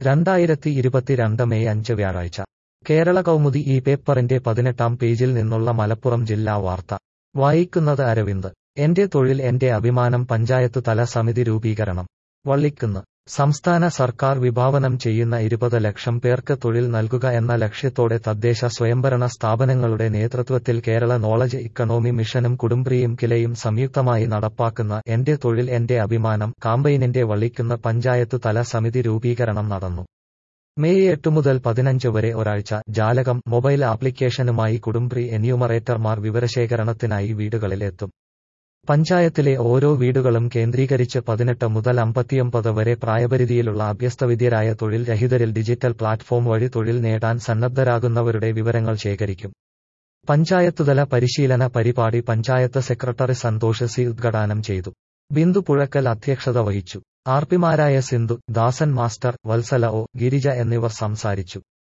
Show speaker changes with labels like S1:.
S1: രണ്ടായിരത്തി ഇരുപത്തിരണ്ട് മെയ് അഞ്ച് വ്യാഴാഴ്ച കേരള കൗമുദി ഈ പേപ്പറിന്റെ പതിനെട്ടാം പേജിൽ നിന്നുള്ള മലപ്പുറം ജില്ലാ വാർത്ത വായിക്കുന്നത് അരവിന്ദ് എന്റെ തൊഴിൽ എന്റെ അഭിമാനം പഞ്ചായത്ത് തല സമിതി രൂപീകരണം വള്ളിക്കുന്ന് സംസ്ഥാന സർക്കാർ വിഭാവനം ചെയ്യുന്ന ഇരുപത് ലക്ഷം പേർക്ക് തൊഴിൽ നൽകുക എന്ന ലക്ഷ്യത്തോടെ തദ്ദേശ സ്വയംഭരണ സ്ഥാപനങ്ങളുടെ നേതൃത്വത്തിൽ കേരള നോളജ് ഇക്കണോമി മിഷനും കുടുംബ്രിയും കിലയും സംയുക്തമായി നടപ്പാക്കുന്ന എന്റെ തൊഴിൽ എന്റെ അഭിമാനം കാമ്പയിനിന്റെ വള്ളിക്കുന്ന് പഞ്ചായത്ത് തല സമിതി രൂപീകരണം നടന്നു മെയ് എട്ട് മുതൽ പതിനഞ്ച് വരെ ഒരാഴ്ച ജാലകം മൊബൈൽ ആപ്ലിക്കേഷനുമായി കുടുംബ്രി എന്യൂമറേറ്റർമാർ വിവരശേഖരണത്തിനായി വീടുകളിലെത്തും പഞ്ചായത്തിലെ ഓരോ വീടുകളും കേന്ദ്രീകരിച്ച് പതിനെട്ട് മുതൽ അമ്പത്തിയൊമ്പത് വരെ പ്രായപരിധിയിലുള്ള അഭ്യസ്തവിദ്യരായ തൊഴിൽ രഹിതരിൽ ഡിജിറ്റൽ പ്ലാറ്റ്ഫോം വഴി തൊഴിൽ നേടാൻ സന്നദ്ധരാകുന്നവരുടെ വിവരങ്ങൾ ശേഖരിക്കും പഞ്ചായത്തുതല പരിശീലന പരിപാടി പഞ്ചായത്ത് സെക്രട്ടറി സന്തോഷ് സി ഉദ്ഘാടനം ചെയ്തു ബിന്ദു പുഴക്കൽ അധ്യക്ഷത വഹിച്ചു ആർപിമാരായ സിന്ധു ദാസൻ മാസ്റ്റർ വത്സല ഒ ഗിരിജ എന്നിവർ സംസാരിച്ചു